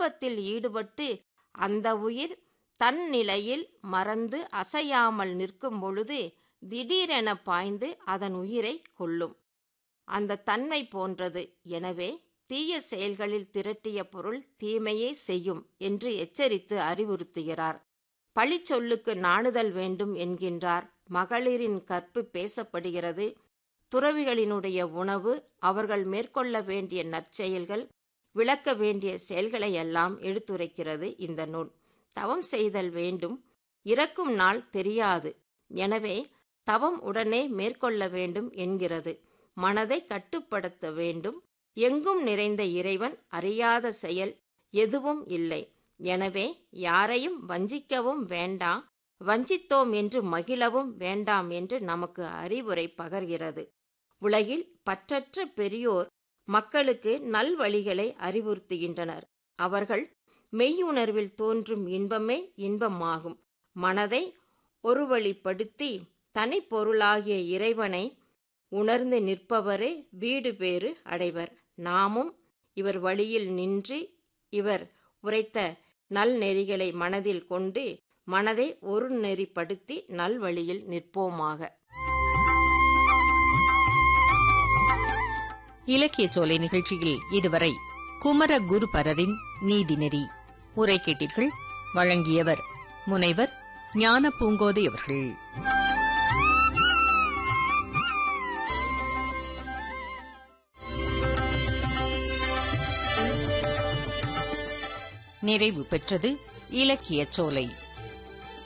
இன்பத்தில் ஈடுபட்டு அந்த உயிர் தன் நிலையில் மறந்து அசையாமல் நிற்கும் பொழுது திடீரென பாய்ந்து அதன் உயிரை கொல்லும் அந்த தன்மை போன்றது எனவே தீய செயல்களில் திரட்டிய பொருள் தீமையே செய்யும் என்று எச்சரித்து அறிவுறுத்துகிறார் பழிச்சொல்லுக்கு நாணுதல் வேண்டும் என்கின்றார் மகளிரின் கற்பு பேசப்படுகிறது துறவிகளினுடைய உணவு அவர்கள் மேற்கொள்ள வேண்டிய நற்செயல்கள் விளக்க வேண்டிய செயல்களை எல்லாம் எடுத்துரைக்கிறது இந்த நூல் தவம் செய்தல் வேண்டும் இறக்கும் நாள் தெரியாது எனவே தவம் உடனே மேற்கொள்ள வேண்டும் என்கிறது மனதை கட்டுப்படுத்த வேண்டும் எங்கும் நிறைந்த இறைவன் அறியாத செயல் எதுவும் இல்லை எனவே யாரையும் வஞ்சிக்கவும் வேண்டாம் வஞ்சித்தோம் என்று மகிழவும் வேண்டாம் என்று நமக்கு அறிவுரை பகர்கிறது உலகில் பற்றற்ற பெரியோர் மக்களுக்கு நல்வழிகளை அறிவுறுத்துகின்றனர் அவர்கள் மெய்யுணர்வில் தோன்றும் இன்பமே இன்பமாகும் மனதை ஒருவழிப்படுத்தி தனிப்பொருளாகிய இறைவனை உணர்ந்து நிற்பவரே வீடு பேறு அடைவர் நாமும் இவர் வழியில் நின்று இவர் உரைத்த நல்நெறிகளை மனதில் கொண்டு மனதை ஒரு நெறிப்படுத்தி நல்வழியில் நிற்போமாக இலக்கிய சோலை நிகழ்ச்சியில் இதுவரை குமர குருபரரின் நீதிநெறி உரை கேட்டீர்கள் வழங்கியவர் முனைவர் ஞான பூங்கோதை அவர்கள் நிறைவு பெற்றது இலக்கிய சோலை